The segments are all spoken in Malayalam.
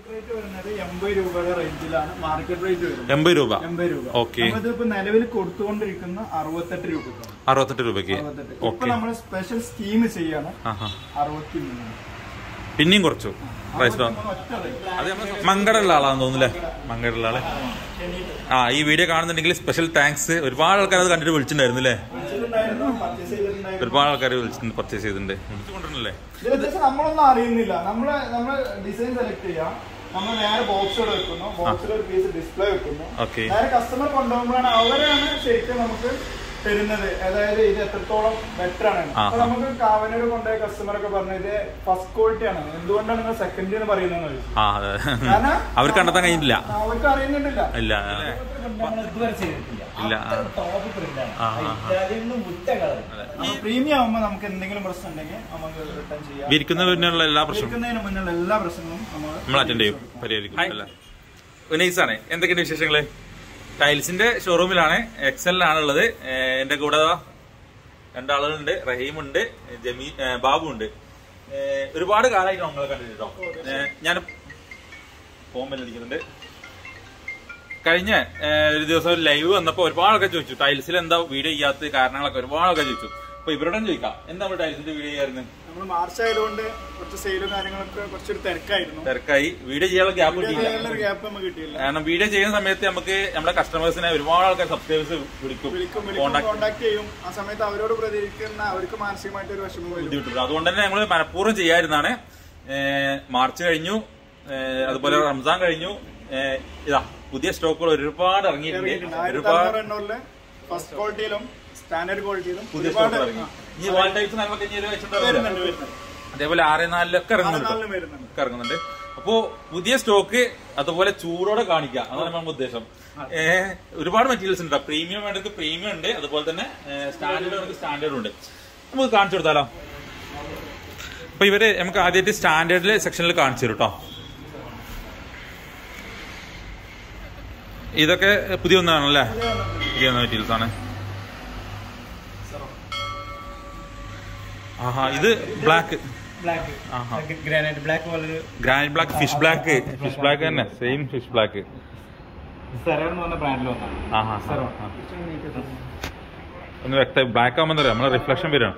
റേറ്റ് വരുന്നത് എൺപത് രൂപയുടെ റേഞ്ചിലാണ് മാർക്കറ്റ് റേറ്റ് വരുന്നത് എൺപത് രൂപ എൺപത് രൂപ ഓക്കെ നമ്മളിതിപ്പോ നിലവിൽ കൊടുത്തുകൊണ്ടിരിക്കുന്ന അറുപത്തെട്ട് രൂപക്കാണ് അറുപത്തെട്ട് രൂപയ്ക്ക് അറുപത്തെട്ട് ഇപ്പൊ ഓക്കെ നമ്മൾ സ്പെഷ്യൽ സ്കീം ചെയ്യാണ് ആഹാ അറുപത്തി മൂന്ന് പിന്നെയും കുറച്ചു പ്രൈസ് ഡൗൺ ഒറ്റ റേറ്റ് അത് നമ്മൾ മങ്കടുള്ള ആളാന്ന് തോന്നുന്നല്ലേ മങ്കടുള്ള ആള് ആ ഈ വീഡിയോ കാണുന്നുണ്ടെങ്കിൽ സ്പെഷ്യൽ താങ്ക്സ് ഒരുപാട് ആൾക്കാർ അത് കണ്ടിട്ട് വിളിച്ചിട്ടുണ്ടായിരുന്നു അല്ലേ വിളിച്ചിട്ടുണ്ടായിരുന്നു പർച്ചേസ് ചെയ്തിട്ടുണ്ടായിരുന്നു ഒരുപാട് ആൾക്കാർ വിളിച്ചിട്ടുണ്ട് പർച്ചേസ് ചെയ്തിട്ടുണ്ട് കൊണ്ടുവരണല്ലേ ഇതിൽ ഉദ്ദേശം നമ്മളൊന്നും അറിയുന്നില്ല നമ്മള് നമ്മൾ ഡിസൈൻ സെലക്ട് ചെയ്യാം നമ്മൾ നേരെ ബോക്സുകൾ വെക്കുന്നു ബോക്സിൽ ഒരു പീസ് ഡിസ്പ്ലേ വെക്കുന്നു ഓക്കെ നേരെ കസ്റ്റമർ കൊണ്ടുപോകുമ്പോഴാണ് അവരാണ് ശരിക്കും നമുക്ക് തരുന്നത് അതായത് ഇത് എത്രത്തോളം ബെറ്റർ ആണ് ആ, അപ്പൊ നമുക്ക് കാവനൂർ കൊണ്ടുപോയ കസ്റ്റമർ ഒക്കെ പറഞ്ഞു ഇത് ഫസ്റ്റ് ക്വാളിറ്റി ആണ് എന്തുകൊണ്ടാണ് നിങ്ങൾ സെക്കൻഡ് എന്ന് പറയുന്നത് ചോദിച്ചു. ആ അതെ കാരണം അവർക്ക് കണ്ടെത്താൻ കഴിഞ്ഞില്ല അവർക്ക് അറിയുന്നുണ്ടില്ല ഇല്ല നമ്മൾ ഇതുവരെ ചെയ്തിട്ടില്ല ഇല്ല. അത്ര ടോപ്പ് പ്രിന്റ് ആണ് ആ, ആ, ആ. ഇറ്റാലിയനിൽ മുറ്റ കളർ പ്രീമിയം ആവുമ്പോൾ നമുക്ക് എന്തെങ്കിലും പ്രശ്നം ഉണ്ടെങ്കിൽ നമുക്ക് റിട്ടേൺ ചെയ്യാം വിരിക്കുന്നതിന് മുന്നുള്ള എല്ലാ പ്രശ്നവും വിൽക്കുന്നതിന് മുന്നുള്ള എല്ലാ പ്രശ്നങ്ങളും നമ്മൾ നമ്മൾ അറ്റൻഡ് ചെയ്യും പരിഹരിക്കും അല്ലേ ഉനൈസാണ് എന്തൊക്കെയുണ്ട് വിശേഷങ്ങള് ടൈൽസിന്റെ ഷോറൂമിലാണ് എക്സലിലാണ് ഉള്ളത് ഏഹ് എന്റെ കൂടെ ദാ രണ്ടാളുകളുണ്ട് റഹീമുണ്ട് ജമീ ഏഹ് ബാബു ഉണ്ട് ഏഹ് ഒരുപാട് കാലമായിട്ട് നമ്മളെ കണ്ടിട്ട് കേട്ടോ ഏഹ് ഞാൻ ഫോൺ അടിക്കുന്നുണ്ട് കഴിഞ്ഞ ഏഹ് ഒരു ദിവസം ഒരു ലൈവ് വന്നപ്പോ ഒരുപാട് ആൾക്കാർ ചോദിച്ചു ടൈൽസിൽ എന്താ വീഡിയോ ചെയ്യാത്ത കാരണങ്ങളൊക്കെ ഒരുപാട് ആൾക്കാർ ചോദിച്ചു അപ്പൊ ഇവരോടും ചോദിക്കാം എന്താ നമ്മൾ ടൈൽസിന്റെ വീഡിയോ ചെയ്യാറുണ്ട് നമ്മൾ മാർച്ച് ആയതുകൊണ്ട് കുറച്ച് സെയിലും കാര്യങ്ങളൊക്കെ കുറച്ചൊരു തിരക്കായിരുന്നു തിരക്കായി വീഡിയോ ചെയ്യാനുള്ള ഗ്യാപ്പ് കിട്ടിയില്ല ഒരു ഗ്യാപ്പ് നമുക്ക് കിട്ടിയില്ല കാരണം വീഡിയോ ചെയ്യുന്ന സമയത്ത് നമുക്ക് നമ്മുടെ കസ്റ്റമേഴ്സിനെ ഒരുപാട് ആൾക്കാർ സബ്സ്ക്രൈബേഴ്സ് വിളിക്കും വിളിക്കും വിളിക്കും കോണ്ടാക്ട് കോണ്ടാക്ട് ചെയ്യും ആ സമയത്ത് അവരോട് പ്രതികരിക്കുന്ന അവർക്ക് മാനസികമായിട്ട് ഒരു വിഷമം വരും ബുദ്ധിമുട്ടുണ്ട് അതുകൊണ്ട് തന്നെ ഞങ്ങൾ മനഃപൂർവ്വം ചെയ്യാതിരുന്നാണ് ഏഹ് മാർച്ച് കഴിഞ്ഞു ഏഹ് അതുപോലെ റംസാൻ കഴിഞ്ഞു ഏഹ് ഇതാ പുതിയ സ്റ്റോക്കുകൾ ഒരുപാട് ഇറങ്ങിയിട്ടുണ്ട് ഇറങ്ങിയിട്ടുണ്ട്. ആയിരത്തി ഒരുപാട് അറുന്നൂറ് എണ്ണൂറില് ഫസ്റ്റ് ക്വാളിറ്റിയിലും സ്റ്റാൻഡേർഡ് ക്വാളിറ്റിയിലും പുതിയ ഒരുപാട് സ്റ്റോക്കുകൾ ഇറങ്ങി ഇനി വാൾ ടൈപ്സ് നമ്മളൊക്കെ ഇനി ഒരു ആ, വെച്ചിട്ടുണ്ടാവില്ല വരുന്നുണ്ട് വരുന്നുണ്ട് അതേപോലെ ആറ് നാലിലൊക്കെ ഇറങ്ങുന്നുണ്ട് ആറുനാലിലും വരുന്നുണ്ട് ഒക്കെ ഇറങ്ങുന്നുണ്ട് അപ്പോ പുതിയ സ്റ്റോക്ക് അതുപോലെ ചൂടോടെ കാണിക്കുക അതാണ് നമ്മുടെ ഉദ്ദേശം ഏഹ് ഒരുപാട് മെറ്റീരിയൽസ് ഉണ്ട് പ്രീമിയം വേണ്ടവർക്ക് പ്രീമിയം ഉണ്ട് അതുപോലെ തന്നെ സ്റ്റാൻഡേർഡ് വേണമെങ്കിൽ സ്റ്റാൻഡേർഡ് ഉണ്ട് നമുക്ക് കാണിച്ചു കൊടുത്താലോ അപ്പൊ ഇവര് നമുക്ക് ആദ്യമായിട്ട് സ്റ്റാൻഡേർഡിലെ സെക്ഷനിൽ കാണിച്ചു തരും കേട്ടോ ഇതൊക്കെ പുതിയ ഒന്നാണല്ലേ പുതിയ മെറ്റീരിയൽസ് ആണ് ആഹാ ഇത് ബ്ലാക്ക് ബ്ലാക്ക് ആഹാ. ഗ്രാനൈറ്റ് ബ്ലാക്ക് പോലെ grand black fish black fish black തന്നെ സെയിം ഫിഷ് ബ്ലാക്ക് സെറർ എന്ന് പറഞ്ഞ ബ്രാൻഡിൽ വന്നാണ് ആഹാ ആ. ഒന്ന് വ്യക്തമായി ബ്ലാക്ക് ആകുമ്പോൾ എന്താ നമ്മളെ റിഫ്ലക്ഷൻ വരികയാണ്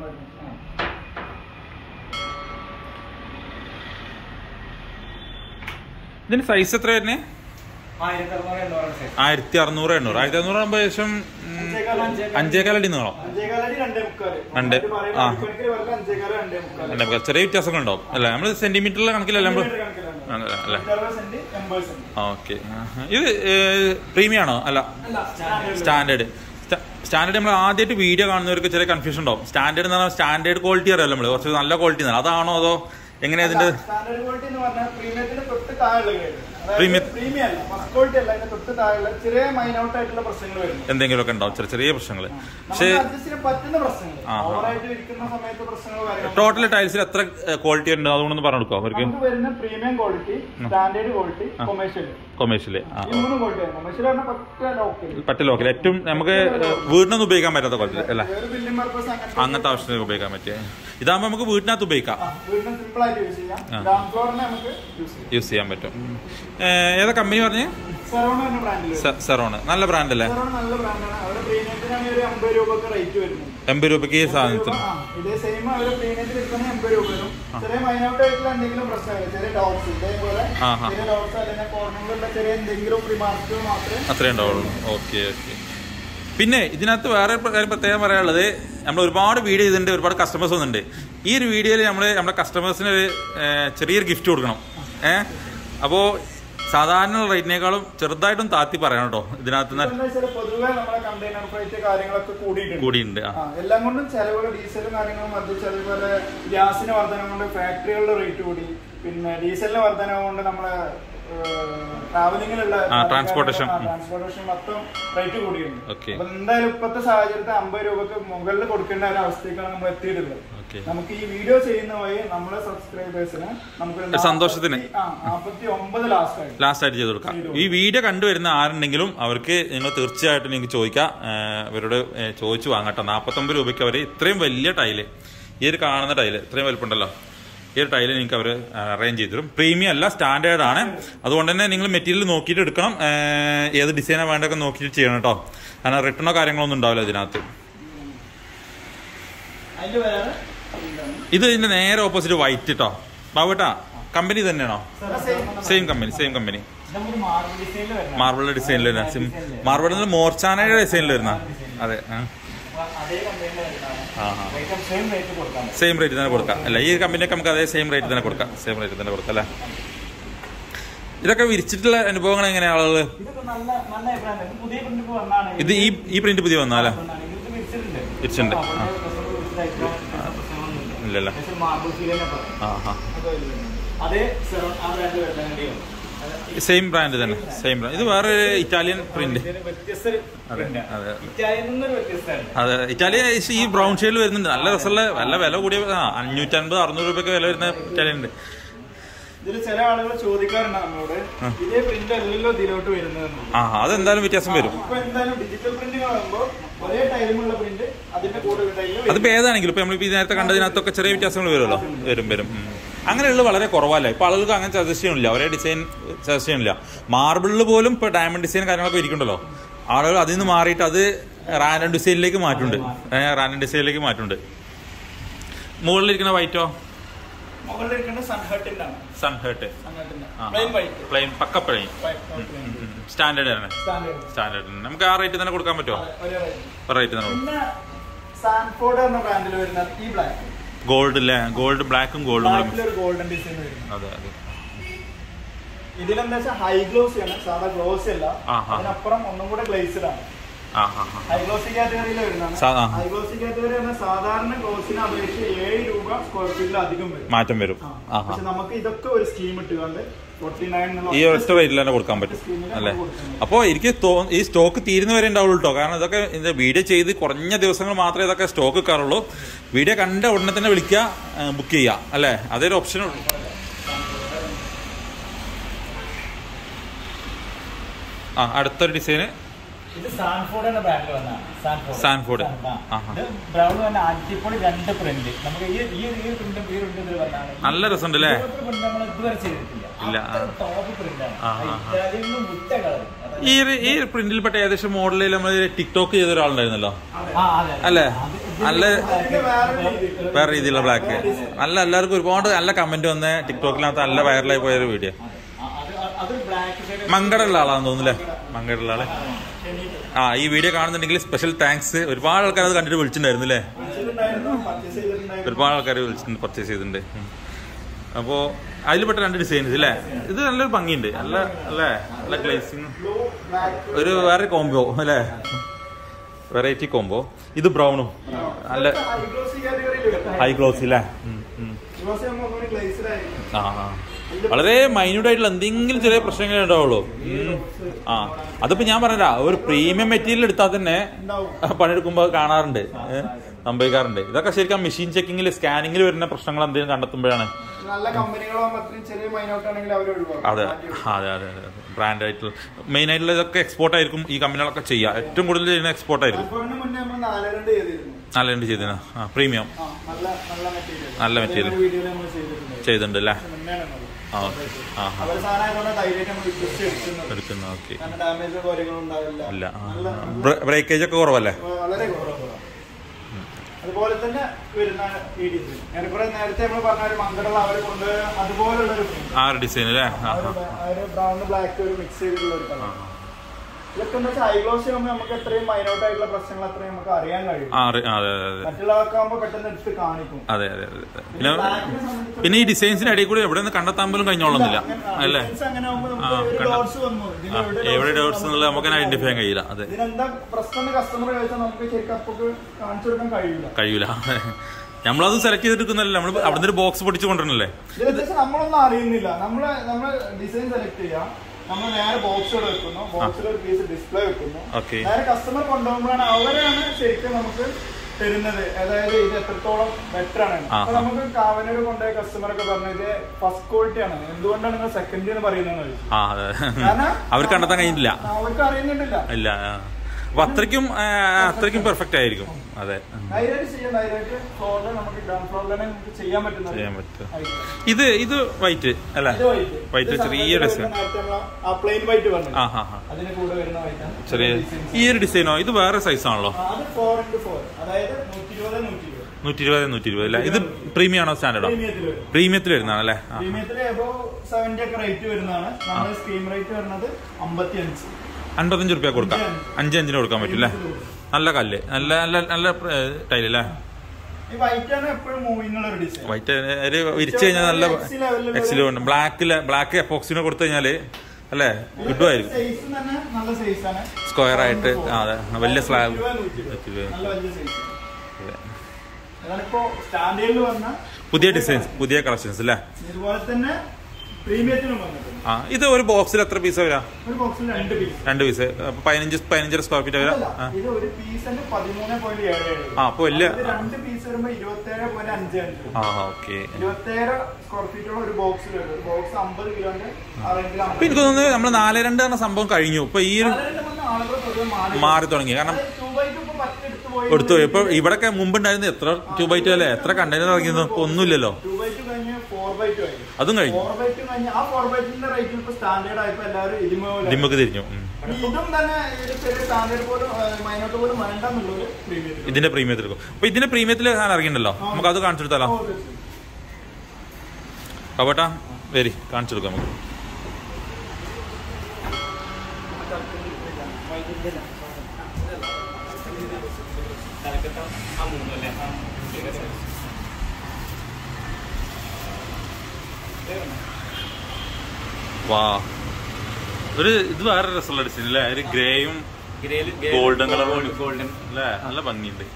ഇതിന് സൈസ് എത്ര വരുന്നേ ആയിരത്തി അറുന്നൂറ് എണ്ണൂറാണ് സൈസ് ആയിരത്തി അറുന്നൂറ് എണ്ണൂറ് ആയിരത്തി അറുന്നൂറ് ആകുമ്പോൾ ഏകദേശം ഉം, അഞ്ചേകാൽ അടി നീളം അഞ്ചേകാലടി രണ്ടേ മുക്കാല് രണ്ട്. ഇത് പറയുമ്പോൾ ആ. അടിക്കണക്കിന് വല്ല അഞ്ചേകാല് രണ്ടേ മുക്കാല് അല്ല, നമുക്ക് ചെറിയ വ്യത്യാസങ്ങളുണ്ടാവും അല്ലേ നമ്മൾ സെന്റിമീറ്ററിലെ കണക്കിലല്ല നമ്മൾ സെന്റിമീറ്റർ കണക്കിലാണ്. ആണല്ലേ, അല്ലേ അറുപത് സെന്റ് എൺപത് സെന്റ് ഓക്കെ ഇത് പ്രീമിയം ആണോ അല്ല സ്റ്റാൻഡേർഡ് സ്റ്റാൻഡേർഡ് നമ്മൾ ആദ്യമായിട്ട് വീഡിയോ കാണുന്നവർക്ക് ചെറിയ കൺഫ്യൂഷൻ ഉണ്ടാവും സ്റ്റാൻഡേർഡ് എന്ന് പറഞ്ഞാൽ സ്റ്റാൻഡേർഡ് ക്വാളിറ്റി അറിയാലോ നമ്മൾ കുറച്ച് നല്ല ക്വാളിറ്റി അതാണോ അതോ എങ്ങനെയാ അതിന്റെ സ്റ്റാൻഡേർഡ് ക്വാളിറ്റി എന്ന് പറഞ്ഞാൽ പ്രീമിയത്തിന് തൊട്ട് താഴെയുള്ള ഗ്രേഡ് Premium- പ്രീമിയം അല്ല ഫസ്റ്റ് ക്വാളിറ്റി അല്ല അതിന്റെ തൊട്ട് താഴെയുള്ള ചെറിയ മൈനൗട്ട് ആയിട്ടുള്ള പ്രശ്നങ്ങൾ വരുന്നു എന്തെങ്കിലുമൊക്കെ ഉണ്ടാവും ചെറിയ ചെറിയ പ്രശ്നങ്ങൾ പക്ഷേ നമുക്ക് അഡ്ജസ്റ്റ് ചെയ്യാൻ പറ്റുന്ന പ്രശ്നങ്ങൾ ആ, ആ. ഓവറായിട്ട് ഇരിക്കുന്ന സമയത്ത് പ്രശ്നങ്ങൾ കാര്യങ്ങൾ ടോട്ടൽ ടൈൽസിൽ എത്ര ക്വാളിറ്റി ഉണ്ട് അതുകൊണ്ടൊന്ന് പറഞ്ഞു കൊടുക്കാം അവർക്ക് നമുക്ക് വരുന്ന premium quality standard quality commercial commercial ആ ഈ മൂന്ന് ക്വാളിറ്റി കൊമേഴ്ഷ്യൽ പറഞ്ഞാൽ പറ്റ ലോക്കൽ പറ്റ ലോക്കൽ ഏറ്റവും നമുക്ക് വീടിനൊന്നും ഉപയോഗിക്കാൻ പറ്റാത്ത ക്വാളിറ്റി അല്ലേ ഒരു ബില്ലിംഗ് പർപ്പസ് അങ്ങനെ അങ്ങനത്തെ ആവശ്യത്തിന് ഉപയോഗിക്കാൻ പറ്റിയ ഇതാകുമ്പോൾ നമുക്ക് വീട്ടിനകത്ത് ഉപയോഗിക്കാം ആ, വീടിന് സിമ്പിൾ ആയിട്ട് യൂസ് ചെയ്യാം ഗ്രൗണ്ട് ഫ്ലോറിനെ നമുക്ക് യൂസ് ചെയ്യാം യൂസ് ചെയ്യാൻ പറ്റും ഏഹ്, ഏതാ കമ്പനി പറഞ്ഞ് സെറോൺ എന്ന ബ്രാൻഡിൽ സെറോണ് നല്ല ബ്രാൻഡ് അല്ലേ സെറോൺ നല്ല ബ്രാൻഡാണ് അവരുടെ പ്രീമിയത്തിനാണ് ഒരു അമ്പത് രൂപക്ക് റേറ്റ് വരുന്നത് എൺപത് രൂപയ്ക്ക് ഈ സാധനത്തിന് ആ, ഇതേ സെയിം അവര് പ്രീമിയത്തിൽ എടുക്കുന്ന എൺപത് രൂപ വരും ചെറിയ മൈനൗട്ട് ആയിട്ടുള്ള എന്തെങ്കിലും പ്രശ്നമില്ല ചെറിയ ഡോട്ട്സ് ഇതേപോലെ ആഹാ. ചെറിയ ഡോട്ട്സ് അല്ലെങ്കിൽ കോർണറിലുള്ള ചെറിയ എന്തെങ്കിലും റിമാർക്കുകൾ മാത്രമേ അത്രേ ഉണ്ടാവുള്ളൂ ഓക്കെ ഓക്കെ പിന്നെ ഇതിനകത്ത് വേറെ ഒരു കാര്യം പ്രത്യേകം പറയാനുള്ളത് നമ്മൾ ഒരുപാട് വീഡിയോ ചെയ്തിട്ടുണ്ട് ഒരുപാട് കസ്റ്റമേഴ്സ് വന്നിട്ടുണ്ട് ഈ ഒരു വീഡിയോയിൽ നമ്മൾ നമ്മുടെ കസ്റ്റമേഴ്സിന് ഒരു ഏഹ്, ചെറിയൊരു ഗിഫ്റ്റ് കൊടുക്കണം ഏഹ് അപ്പോൾ സാധാരണ റേറ്റിനേക്കാളും ചെറുതായിട്ടും താത്തി പറയണം കേട്ടോ ഇതിനകത്ത് നിന്ന് എന്താ വെച്ചാൽ പൊതുവെ നമ്മുടെ കണ്ടെയ്നർ ഫ്ലൈറ്റ് കാര്യങ്ങളൊക്കെ കൂടിയിട്ടുണ്ട് കൂടിയുണ്ട് ആ ആ, എല്ലാം കൊണ്ടും ചെലവുകൾ ഡീസലും കാര്യങ്ങളും വർദ്ധിച്ചു അതേപോലെ ഗ്യാസിന് വർധന കൊണ്ട് ഫാക്ടറികളുടെ റേറ്റ് കൂടി പിന്നെ ഡീസലിന് വർധന കൊണ്ട് നമ്മളെ ട്രാവലിംഗിലുള്ള ആ, transportation. ട്രാൻസ്പോർട്ടേഷൻ മൊത്തം റേറ്റ് കൂടിയുണ്ട് ഓക്കെ അപ്പൊ എന്തായാലും ഇപ്പോഴത്തെ സാഹചര്യത്തിൽ അമ്പത് രൂപക്ക് മുകളിൽ കൊടുക്കേണ്ട ഒരു അവസ്ഥയ്ക്കാണ് നമ്മൾ എത്തിയിട്ടുള്ളത് ഓക്കെ നമുക്ക് ഈ വീഡിയോ ചെയ്യുന്ന വഴി നമ്മുടെ സബ്സ്ക്രൈബേഴ്സിന് നമുക്ക് ഒരു സന്തോഷത്തിന്. നാൽപ്പത്തി ഒമ്പത് ലാസ്റ്റ് ആയിട്ട് ലാസ്റ്റ് ആയിട്ട് ചെയ്ത് കൊടുക്കാം ഈ വീഡിയോ കണ്ടുവരുന്ന ആരുണ്ടെങ്കിലും അവർക്ക് നിങ്ങൾ തീർച്ചയായിട്ടും നിങ്ങൾക്ക് ചോദിക്കാം ഏഹ്, അവരോട് ഏഹ്, ചോദിച്ചു വാങ്ങട്ടോ നാൽപ്പത്തൊമ്പത് രൂപയ്ക്ക് അവർ ഇത്രയും വലിയ ടൈല് ഈ ഒരു കാണുന്ന ടൈല് ഇത്രയും വലുപ്പമുണ്ടല്ലോ ഈ ഒരു ടൈല് നിങ്ങൾക്ക് അവർ അറേഞ്ച് ചെയ്തു തരും പ്രീമിയം അല്ല സ്റ്റാൻഡേർഡ് ആണ് അതുകൊണ്ട് തന്നെ നിങ്ങൾ മെറ്റീരിയൽ നോക്കിയിട്ട് എടുക്കണം ആ, ഏത് ഡിസൈനാണ് വേണ്ടതൊക്കെ നോക്കിയിട്ട് ചെയ്യണം കേട്ടോ കാരണം റിട്ടേണോ കാര്യങ്ങളൊന്നും ഉണ്ടാവില്ല ഇതിനകത്ത് അതിന്റെ വേറെ ഇത് ഇതിന്റെ നേരെ ഓപ്പോസിറ്റ് വൈറ്റ് കേട്ടോ ബാബേട്ടാ കമ്പനി തന്നെയാണോ സെയിം കമ്പനി സെയിം കമ്പനി നമുക്ക് മാർബിൾ ഡിസൈനിൽ വരുന്ന മാർബിളിന്റെ ഡിസൈനിൽ വരുന്ന സിം മാർബിളിൽ മോർച്ചാനയുടെ ഡിസൈനിൽ വരുന്ന അതെ ആ അതേ കമ്പനിയിൽ വരുന്നതാണ് ആ ആ റേറ്റ് സെയിം റേറ്റ് കൊടുക്കാൻ പറ്റും സെയിം റേറ്റ് തന്നെ കൊടുക്കാം അല്ല ഈ കമ്പനിയൊക്കെ നമുക്ക് അതേ സെയിം റേറ്റ് തന്നെ കൊടുക്കാം സെയിം റേറ്റ് തന്നെ കൊടുക്കാം അല്ലേ ഇതൊക്കെ വിരിച്ചിട്ടുള്ള അനുഭവങ്ങൾ എങ്ങനെയാണ് ആളുകൾ ഇതൊക്കെ നല്ല നല്ല അഭിപ്രായം ഇത് പുതിയ പ്രിന്റ് ഇപ്പൊ വന്നാണ് ഇത് ഈ ഈ പ്രിന്റ് പുതിയ വന്നാലേ ഇത് വിരിച്ചിട്ടുണ്ട് വിരിച്ചിട്ടുണ്ട്. അപ്പൊ അവിടെ customer വിരിച്ചതായിരിക്കും. പ്രശ്നങ്ങളൊന്നുമില്ല. ഇല്ലല്ലോ പക്ഷെ മാർബിൾ ഫീൽ തന്നെ പറയും ആ ആ അതേ സെറോ- ആ ബ്രാൻഡ് വരുന്നതിന്റെ സെയിം ബ്രാൻഡ് തന്നെ സെയിം ബ്രാൻഡ് ഇത് വേറെ ഇറ്റാലിയൻ പ്രിന്റ് വ്യത്യസ്ത അതെ print ആ. അതെ ഇറ്റാലിയനിൽ നിന്നൊരു വ്യത്യസ്തമാണ് അതെ ഇറ്റാലിയൻ ഈ ബ്രൗൺ ഷെയ്ഡിൽ വരുന്നുണ്ട് നല്ല രസമുള്ള നല്ല വില കൂടിയ ആ, അഞ്ഞൂറ്റൻപത് അറുന്നൂറ് രൂപയ്ക്ക് വില വരുന്ന ഇറ്റാലിയൻ ഉണ്ട് ഇതിൽ ചില ആളുകൾ ചോദിക്കാറുണ്ട് നമ്മളോട് ഇതേ പ്രിന്റ് അല്ലല്ലോ ഇതിലോട്ട് വരുന്നത് ആ അതെന്തായാലും വ്യത്യാസം വരും ഇപ്പൊ എന്തായാലും ഡിജിറ്റൽ പ്രിന്റുകൾ ആകുമ്പോൾ ഒരേ ടൈമുള്ള പ്രിന്റ് അതിന്റെ കൂടെ ടൈമിൽ അതിപ്പോ ഏതാണെങ്കിലും ഇപ്പൊ നമ്മൾ നേരത്തെ കണ്ടതിനകത്തൊക്കെ ചെറിയ വ്യത്യാസങ്ങൾ വരുമല്ലോ വരും വരും ഉം. അങ്ങനെയുള്ള വളരെ കുറവല്ല ഇപ്പൊ ആളുകൾക്ക് അങ്ങനെ സജസ്റ്റ് ചെയ്യണില്ല ഒരേ ഡിസൈൻ സജസ്റ്റ് ചെയ്യണില്ല മാർബിളിൽ പോലും ഇപ്പൊ ഡയമണ്ട് ഡിസൈൻ കാര്യങ്ങളൊക്കെ ഇരിക്കണ്ടല്ലോ ആളുകൾ അതിൽ നിന്ന് മാറിയിട്ട് അത് റാൻഡം ഡിസൈനിലേക്ക് മാറ്റുന്നുണ്ട് റാൻഡം ഡിസൈനിലേക്ക് മാറ്റുന്നുണ്ട് മുകളിലിരിക്കുന്ന വൈറ്റോ മുകളിൽ ഇരിക്കുന്ന സൺഹട്ടിന്റെ ആണ് സൺ ഹേർട്ട് സൺഹട്ടിന്റെ പ്ലെയിൻ വൈറ്റ് പ്ലെയിൻ പക്ക പ്ലെയിൻ സ്റ്റാൻഡേർഡ് ആണ് സ്റ്റാൻഡേർഡ് സ്റ്റാൻഡേർഡ് നമുക്ക് ആ റേറ്റ് തന്നെ കൊടുക്കാൻ പറ്റുമോ ഒരേ റേറ്റ് റേറ്റ് തന്നെ കൊടുക്കാം പിന്നെ സാൻഫോർഡ് എന്ന ബ്രാൻഡിൽ വരുന്ന ഈ ബ്ലാക്ക് ഗോൾഡ് അല്ലേ ഗോൾഡ് ബ്ലാക്കും ഗോൾഡും കൂടെ ബ്ലാക്കിൽ ഒരു ഗോൾഡൻ ഡിസൈൻ വരുന്നത് അതെ അതെ ഇതിലെന്താ വെച്ചാൽ ഹൈ ഗ്ലോസി ആണ് സാധാ ഗ്ലോസി അല്ല ആഹാ. അതിനപ്പുറം ഒന്നും കൂടെ ഗ്ലേസ്ഡ് ആണ് ആ ആ ആ ഹൈ ഗ്ലോസി കാറ്റഗറിയിൽ വരുന്നതാണ് സാ- ആ. ഹൈ ഗ്ലോസി കാറ്റഗറി എന്ന സാധാരണ ഗ്ലോസിനെ അപേക്ഷിച്ച് ഏഴ് രൂപ സ്ക്വയർ ഫീറ്റിൽ അധികം വരും മാറ്റം വരും ആ. ആ ആ പക്ഷെ നമുക്ക് ഇതൊക്കെ ഒരു സ്കീം ഇട്ടുകൊണ്ട് ഫോർട്ടി നയൻ ഈ ഒറ്റ റേറ്റിൽ തന്നെ കൊടുക്കാൻ പറ്റും അല്ലേ അപ്പോൾ എനിക്ക് തോ- ഈ സ്റ്റോക്ക് തീരുന്നവരെ ഉണ്ടാവുള്ളൂ കേട്ടോ കാരണം ഇതൊക്കെ ഇത് വീഡിയോ ചെയ്ത് കുറഞ്ഞ ദിവസങ്ങൾ മാത്രമേ ഇതൊക്കെ സ്റ്റോക്ക് വെക്കാറുള്ളൂ വീഡിയോ കണ്ട ഉടനെ തന്നെ വിളിക്കുക ബുക്ക് ചെയ്യുക അല്ലേ അതൊരു ഓപ്ഷൻ ഉള്ളൂ ആ അടുത്തൊരു ഡിസൈന് ഇത് സാൻഫോർഡ് എന്ന ബ്രാൻഡിൽ വന്നതാണ് സാൻഫോർഡ് സാൻഫോർഡ്. ആ. ആഹാ. ഇത് ബ്രൗൺ തന്നെ അടിപൊളി രണ്ട് പ്രിന്റ് നമുക്ക് ഈ ഈ ഈ പ്രിന്റും ഈ പ്രിന്റും ഇത് വന്നാണ് നല്ല രസമുണ്ട് അല്ലേ? പ്രിന്റ് നമ്മൾ ഇതുവരെ ചെയ്തിട്ടില്ല ഇല്ല, ആ. ടോപ്പ് പ്രിന്റാണ് ആ, ആ, ആ. ഇറ്റാലിയനിൽ നിന്ന് മുട്ട കളർ ഈ ഒരു- ഈ പ്രിന്റിൽപ്പെട്ട ഏകദേശം മോഡലിൽ നമ്മൾ ടിക്ടോക്ക് ചെയ്ത ഒരാളുണ്ടായിരുന്നല്ലോ ആ അതെ അല്ലേ? അത് ഇത് നല്ല അതിന്റെ വേറെ രീതി. വേറെ രീതിയിലുള്ള ബ്ലാക്ക് നല്ല എല്ലാവർക്കും ഒരുപാട് നല്ല കമന്റ് വന്ന് ടിക്ടോക്കിനകത്ത് നല്ല വൈറലായി പോയൊരു വീഡിയോ ആ, അത് അത് ബ്ലാക്ക് ഷെയ്ഡ് മങ്കടുള്ള ആളാന്ന് തോന്നുന്നില്ലേ മങ്കടുള്ള ആള് ആ ഈ വീഡിയോ കാണുന്നുണ്ടെങ്കിൽ സ്പെഷ്യൽ താങ്ക്സ് ഒരുപാട് ആൾക്കാർ അത് കണ്ടിട്ട് വിളിച്ചിട്ടുണ്ടായിരുന്നു അല്ലേ വിളിച്ചിട്ടുണ്ടായിരുന്നു, purchase ചെയ്തിട്ടുണ്ടായിരുന്നു. ഒരുപാട് ആൾക്കാർ വിളിച്ചിട്ടുണ്ട് പർച്ചേസ് ചെയ്തിട്ടുണ്ട് ഉം. അപ്പോ അതിൽപ്പെട്ട രണ്ട് ഡിസൈൻസ് അല്ലേ ഇത് നല്ലൊരു ഭംഗിയുണ്ട് നല്ല അല്ലേ നല്ല ഗ്ലേസിങ് Blue, black, ഒരു വേറെ കോംബോ അല്ലേ വെറൈറ്റി കോംബോ ഇത് ബ്രൗണും നല്ല ഇതൊക്കെ high glossy category യിൽ വരും. ഹൈ ഗ്ലോസ് അല്ലേ ഉം, ഉം. Glossy ആകുമ്പോൾ ഒന്നുകൂടി glazed ആയിരിക്കും. ആ ആ. വളരെ മൈന്യൂട്ട് ആയിട്ടുള്ള എന്തെങ്കിലും ചെറിയ പ്രശ്നങ്ങളേ ഉണ്ടാവുള്ളൂ ഉം. ആ അതിപ്പോ ഞാൻ പറഞ്ഞ ഒരു പ്രീമിയം മെറ്റീരിയൽ എടുത്താൽ തന്നെ ഉണ്ടാവും. പണിയെടുക്കുമ്പോൾ കാണാറുണ്ട് ഏ? സംഭവിക്കാറുണ്ട് ഇതൊക്കെ ശരിക്കും മെഷീൻ ചെക്കിങ്ങിൽ സ്കാനിങ്ങിൽ വരുന്ന പ്രശ്നങ്ങൾ എന്തെങ്കിലും കണ്ടെത്തുമ്പോഴാണ് നല്ല കമ്പനികളാകുമ്പോൾ അത്രയും ചെറിയ മൈനോട്ട് ആണെങ്കിൽ അവർ ഒഴിവാക്കും അതെ മാറ്റി വെക്കും. അതെ അതെ അതെ ബ്രാൻഡ് ആയിട്ടുള്ള മെയിൻ ആയിട്ടുള്ള ഇതൊക്കെ എക്സ്പോർട്ട് ആയിരിക്കും ഈ കമ്പനികളൊക്കെ ചെയ്യുക ഏറ്റവും കൂടുതൽ ചെയ്യുന്ന എക്സ്പോർട്ട് ആയിരിക്കും സാൽഫോണിന് മുന്നേ നമ്മൾ നാല് രണ്ട് ചെയ്തിരുന്നു നല്ല ഉണ്ട് ചെയ്തതിന് ആ പ്രീമിയം ആ, നല്ല നല്ല മെറ്റീരിയൽ നല്ല material. വീഡിയോയിൽ നമ്മൾ ചെയ്തിട്ടുണ്ട് ചെയ്തിട്ടുണ്ട് അല്ലേ മുന്നെയാണ് നമ്മൾ. ആ ഓക്കെ ആ ആ അവര് സാധനം ആയതുകൊണ്ട് ധൈര്യമായിട്ട് നമ്മൾ വിശ്വസിച്ച് എടുക്കുന്നത് എടുക്കുന്നു ഓക്കെ കാരണം ഡാമേജോ കാര്യങ്ങളോ ഉണ്ടാവില്ല ഇല്ല നല്ല നല്ല ബ്രേക്കേജ് ഒക്കെ കുറവല്ലേ വളരെ കുറവാണ് അതുപോലെ തന്നെ വരുന്ന ഈ ഡിസൈൻ ഏറെക്കുറെ നേരത്തെ നമ്മൾ പറഞ്ഞ ഒരു മംഗള അവർ കൊണ്ട് അതുപോലുള്ള ഒരു print. ആ ഒരു ഡിസൈൻ അല്ലേ ആ ആ ഒരു ആ ഒരു ബ്രൗൺ ബ്ലാക്ക് ഒരു മിക്സ് ചെയ്തിട്ടുള്ള ഒരു കളർ ഇതൊക്കെ എന്താ വെച്ചാൽ ഐഗ്ലോസ് ആകുമ്പോൾ നമുക്ക് എത്രയും മൈനോട്ട് ആയിട്ടുള്ള പ്രശ്നങ്ങൾ അത്രയും നമുക്ക് അറിയാൻ കഴിയും ആ അറി- ആ, അതെ അതെ അതെ മറ്റുള്ളവർക്ക് ആകുമ്പോൾ പെട്ടെന്ന് എടുത്ത് കാണിക്കും അതെ അതെ അതെ അതെ. പിന്നെ പിന്നെ ഈ ഡിസൈൻസിന്റെ ഇടയിൽ കൂടി എവിടെ നിന്ന് കണ്ടെത്താൻ പോലും കഴിഞ്ഞോളുന്നില്ല അല്ലേ അങ്ങനെ ആകുമ്പോൾ ആ, നമുക്ക് ഒരു കണ്ട- dots വന്നു ഇതിന് ആ, എവിടെ എവിടെ dots ഡൗട്ട്സ് എന്നുള്ളത് നമുക്ക് ഐഡന്റിഫൈ ചെയ്യാൻ കഴിയില്ല അതെ ഇതിനെന്താ പ്രശ്നം കസ്റ്റമർ ചോദിച്ചാൽ നമുക്ക് ശരിക്കും അപ്പൊക്ക് കാണിച്ചു കൊടുക്കാൻ കഴിയില്ല കഴിയൂല നമ്മളത് സെലക്ട് ചെയ്തെടുക്കുന്നല്ലേ നമ്മൾ അവിടുന്ന് ഒരു ബോക്സ് പൊടിച്ചു കൊണ്ടുവരണല്ലേ ഇതിൽ ഉദ്ദേശം നമ്മളൊന്നും അറിയുന്നില്ല നമ്മള് നമ്മൾ ഡിസൈൻ സെലക്ട് ചെയ്യാം നമ്മൾ നേരെ ബോക്സുകൾ വെക്കുന്നു ബോക്സിൽ ഒരു പീസ് ഡിസ്പ്ലേ വെക്കുന്നു ഓക്കെ നേരെ കസ്റ്റമർ കൊണ്ടുപോകുമ്പോഴാണ് അവരാണ് ശരിക്കും നമുക്ക് തരുന്നത് അതായത് ഇത് എത്രത്തോളം ബെറ്റർ ആണ് ആ, അപ്പൊ ആ. നമുക്ക് കാവനൂർ കൊണ്ടുപോയ കസ്റ്റമർ ഒക്കെ പറഞ്ഞു ഇത് ഫസ്റ്റ് ക്വാളിറ്റി ആണ് എന്തുകൊണ്ടാണ് നിങ്ങൾ സെക്കൻഡ് എന്ന് പറയുന്നത് ആ അതെ കാരണം അവർക്ക് കണ്ടെത്താൻ കഴിഞ്ഞിട്ടില്ല അവർക്ക് അറിയുന്നുണ്ടില്ല ഇല്ല ആ. അപ്പൊ അത്രയ്ക്കും ആ, അത്രയ്ക്കും പെർഫെക്റ്റ് ആയിരിക്കും അതെ ഉം. ധൈര്യമായിട്ട് ചെയ്യാം ധൈര്യമായിട്ട് ഫ്ലോറിൽ നമുക്ക് ഗ്രൗണ്ട് ഫ്ലോറിൽ തന്നെ നമുക്ക് ചെയ്യാൻ പറ്റുന്ന ഒരു ചെയ്യാൻ പറ്റും item. ഇത് ഇത് വൈറ്റ് അല്ലേ ഇത് white. വൈറ്റ് ഇത് ചെറിയ സാധാരണ ഡിസൈൻ നേരത്തെ നമ്മള് ആ പ്ലെയിൻ വൈറ്റ് പറഞ്ഞു ആ ഹാ ഹാ അതിന് കൂടെ വരുന്ന വൈറ്റ് ആണ് ചെറിയ ഈ ഒരു ഡിസൈനോ ഇത് വേറെ സൈസ് ആണല്ലോ അത് ഫോർ ഇന്റു ഫോർ അതായത് നൂറ്റി ഇരുപത് നൂറ്റി ഇരുപത് നൂറ്റി ഇരുപത് നൂറ്റി ഇരുപത് അല്ലേ ഇത് പ്രീമിയം ആണോ സ്റ്റാൻഡേർഡോ പ്രീമിയത്തിൽ വരും പ്രീമിയത്തിൽ വരുന്നതാണല്ലേ ആ പ്രീമിയത്തിൽ എബോ സെവന്റി ഒക്കെ റേറ്റ് വരുന്നതാണ് നമ്മുടെ സ്കീം റേറ്റ് വരുന്നത് അമ്പത്തി അഞ്ച് അൻപത്തഞ്ച് റുപ്യ കൊടുക്കാം അഞ്ച് അഞ്ചിന് കൊടുക്കാൻ പറ്റും അല്ലേ നല്ല കല്ല് നല്ല നല്ല നല്ല ടൈൽ അല്ലേ ഈ വൈറ്റ് ആണ് എപ്പോഴും മൂവിങ് ഉള്ള ഒരു ഡിസൈൻ വൈറ്റ് ഒരു വിരിച്ചു കഴിഞ്ഞാൽ നല്ല X level എക്സിലും ഉണ്ട് ബ്ലാക്കില് ബ്ലാക്ക് എപ്പോക്സിന് കൊടുത്തു കഴിഞ്ഞാല് അല്ലേ കിട്ടുമായിരിക്കും സൈസ് തന്നെ നല്ല സൈസ് ആണ് സ്ക്വയർ ആയിട്ട് ആ, അതെ വലിയ സ്ലാബ് നല്ല വലിയ സൈസ് അതാണിപ്പോ സ്റ്റാൻഡേർഡിൽ വന്ന പുതിയ ഡിസൈൻസ് പുതിയ കളക്ഷൻസ് അല്ലേ ഇതുപോലെ തന്നെ പ്രീമിയത്തിനും വന്നിട്ടുണ്ട് ആ ഇത് ഒരു ബോക്സിൽ എത്ര പീസ് വരാ ഒരു ബോക്സിൽ രണ്ട് പീസ് രണ്ട് പീസ് പതിനഞ്ച് പതിനഞ്ചര സ്ക്വയർ ഫീറ്റ് വരാം ആ. ഇത് ഒരു പീസിന് പതിമൂന്ന് പോയിന്റ് ഏഴ് ഏഴ് ആ, അപ്പൊ വലിയ- അത് രണ്ട് പീസ് വരുമ്പോ ഇരുപത്തേഴ് പോയിന്റ് അഞ്ച് അഞ്ച് ആ ഓക്കെ ഇരുപത്തേഴ് സ്ക്വയർ ഫീറ്റുള്ള ഒരു ബോക്സിൽ വരും ഒരു ബോക്സ് അമ്പത് കിലോന്റെ ആ റേഞ്ചിൽ അപ്പൊ എനിക്ക് തോന്നുന്നത് നമ്മൾ നാല് രണ്ട് എന്ന സംഭവം കഴിഞ്ഞു ഇപ്പൊ ഈ ഒരു ആളുകൾ പൊതുവെ മാറി മാറി തുടങ്ങി കാരണം ടൂ ബൈക്ക് ഇപ്പൊ പത്ത് എടുത്ത് പോയി എടുത്തു ഇപ്പൊ ഇവിടൊക്കെ മുമ്പുണ്ടായിരുന്നത് എത്ര ടു ബൈറ്റ് അല്ലേ എത്ര കണ്ടെയ്നർ ഇറങ്ങിയിരുന്നു ഇപ്പൊ ഒന്നുമില്ലല്ലോ ടൂ ബൈക്ക് കഴിഞ്ഞ് ഫോർ ബൈക്ക് കഴിഞ്ഞു അതും കഴിഞ്ഞു ഫോർ ബൈക്ക് കഴിഞ്ഞ് ആ ഫോർ ബൈക്കിന്റെ റേറ്റ് ഇപ്പൊ സ്റ്റാൻഡേർഡ് ആയപ്പോ എല്ലാവരും ഇതിമ പോലെ ഡിമ്മക്ക് തിരിഞ്ഞു ഉം. ഇതും തന്നെ ഒരു ചെറിയ സ്റ്റാൻഡേർഡ് പോലും മൈനോട്ട് പോലും വേണ്ടെന്നുള്ളൊരു പ്രീമിയം ഇതിന്റെ പ്രീമിയത്തിൽ എടുക്കും അപ്പൊ ഇതിന്റെ പ്രീമിയത്തിൽ സാധനം ഇറങ്ങിയിട്ടുണ്ടല്ലോ നമുക്ക് അത് കാണിച്ചു കൊടുത്താലോ കവട്ടാ വരി കാണിച്ചു കൊടുക്കാം നമുക്ക് വാ ഒരു ഇത് വേറെ രസമുള്ള ഡിസൈൻ അല്ലേ ഒരു ഗ്രേയും ഗോൾഡൻ കളർ ഗോൾഡൻ അല്ലേ നല്ല ഭംഗിയുണ്ട്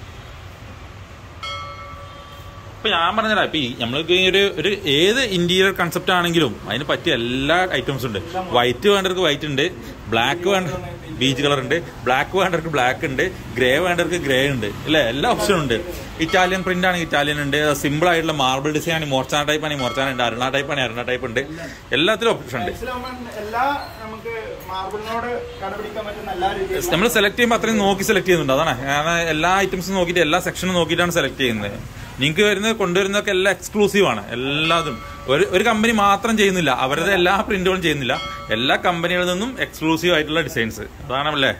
ഇപ്പൊ ഞാൻ പറഞ്ഞതാ ഇപ്പൊ ഈ നമ്മൾക്ക് ഈ ഒരു ഒരു ഏത് ഇന്റീരിയർ കൺസെപ്റ്റ് ആണെങ്കിലും അതിന് പറ്റിയ എല്ലാ ഐറ്റംസും ഉണ്ട് വൈറ്റ് വേണ്ടവർക്ക് വൈറ്റ് ഉണ്ട് ബ്ലാക്ക് വേണ്ട ബീച്ച് കളർ ഉണ്ട് ബ്ലാക്ക് വേണ്ടവർക്ക് ബ്ലാക്ക് ഉണ്ട് ഗ്രേ വേണ്ടവർക്ക് ഗ്രേ ഉണ്ട് അല്ലേ എല്ലാ ഓപ്ഷനും ഉണ്ട് ഇറ്റാലിയൻ പ്രിന്റ് ആണെങ്കിൽ ഇറ്റാലിയൻ ഉണ്ട് സിമ്പിൾ ആയിട്ടുള്ള മാർബിൾ ഡിസൈൻ ആണെങ്കിൽ മോർച്ചാന ടൈപ്പ് ആണെങ്കിൽ മോർച്ചാന ഉണ്ട് അരുണ ടൈപ്പ് ആണെങ്കിൽ അരുണ ടൈപ്പ് ഉണ്ട് എല്ലാത്തിലും ഓപ്ഷൻ ഉണ്ട് എല്ലാ നമുക്ക് മാർബിളിനോട് കടപിടിക്കാൻ പറ്റുന്ന എല്ലാ രീതിയിലും നമ്മൾ സെലക്ട് ചെയ്യുമ്പോൾ അത്രയും നോക്കി സെലക്ട് ചെയ്യുന്നുണ്ട് അതാണ് കാരണം എല്ലാ ഐറ്റംസും നോക്കിയിട്ട് എല്ലാ സെക്ഷനും നോക്കിയിട്ടാണ് സെലക്ട് ചെയ്യുന്നത് നിങ്ങൾക്ക് വരുന്നത് കൊണ്ടുവരുന്നതൊക്കെ എല്ലാം എക്സ്ക്ലൂസീവ് ആണ് എല്ലാതും ഒരു ഒരു കമ്പനി മാത്രം ചെയ്യുന്നില്ല അവരുടെ എല്ലാ പ്രിന്റുകളും ചെയ്യുന്നില്ല എല്ലാ കമ്പനികളിൽ നിന്നും എക്സ്ക്ലൂസീവ് ആയിട്ടുള്ള ഡിസൈൻസ് അതാണ് അല്ലേ